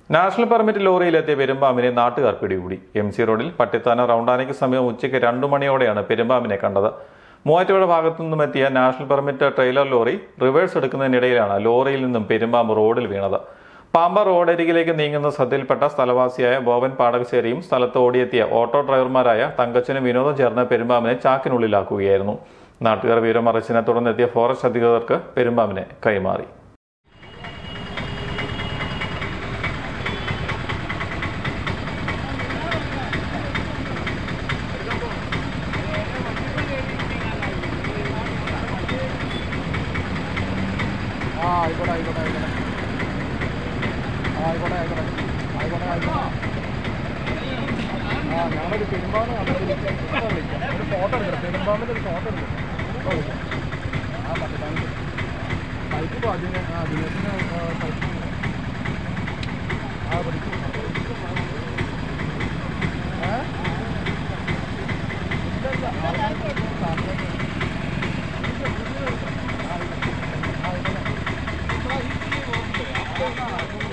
national permit ലോറിയിലെത്തിയ പെരുമ്പാമ്പിനെ നാട്ടുകാർ പിടികൂടി M C റോഡിൽ പട്ടിത്താന റൗണ്ടാനയ്ക്ക് സമയം ഉച്ചയ്ക്ക് രണ്ടു മണിയോടെയാണ് പെരുമ്പാമ്പിനെ കണ്ടത് മൂവാറ്റുപുഴ ഭാഗത്തു നിന്നും എത്തിയ national permit trailer lorry reverse എടുക്കുന്നതിനിടയിലാണ് ലോറിയിൽ നിന്നും പെരുമ്പാമ്പ് റോഡിൽ വീണത് പാമ്പ റോഡരികിലേക്ക് നീങ്ങുന്ന ശ്രദ്ധയിൽപ്പെട്ട സ്ഥലവാസിയായ ബോബൻ പാടകശ്ശേരിയും സ്ഥലത്ത് ഓടിയെത്തിയ ഓട്ടോ ഡ്രൈവർമാരായ തങ്കച്ചനും വിനോദം ചേർന്ന് പെരുമ്പാമ്പിനെ ചാക്കിനുള്ളിലാക്കുകയായിരുന്നു നാട്ടുകാർ വിവരമറിച്ചതിനെ തുടർന്നെത്തിയ ഫോറസ്റ്റ് അധികൃതർക്ക് പെരുമ്പാമ്പിനെ കൈമാറി ആ ആയിക്കോട്ടെ ആയിക്കോട്ടെ ആയിക്കോട്ടെ ആ ആയിക്കോട്ടെ ആയിക്കോട്ടെ ആയിക്കോട്ടെ ആയിക്കോട്ടെ ആ ഞങ്ങളൊരു പെരുമ്പാമ്പ് കണ്ടിട്ട് ഇപ്പൊ വിളിക്കാം ഒരു ഫോട്ടോ എടുക്കണം പെരുമ്പാമ്പിൻ്റെ ഒരു ഫോട്ടോ എടുക്കണം ഇപ്പൊ വിളിക്കാം ആ പത്ത് താങ്ക് സൈറ്റ് ഇപ്പോൾ അതിന് ആ ദിനേശിന് സൈറ്റ് ആ പഠിക്കും ഏ ഇല്ല ഇല്ല ആയിക്കോട്ടെ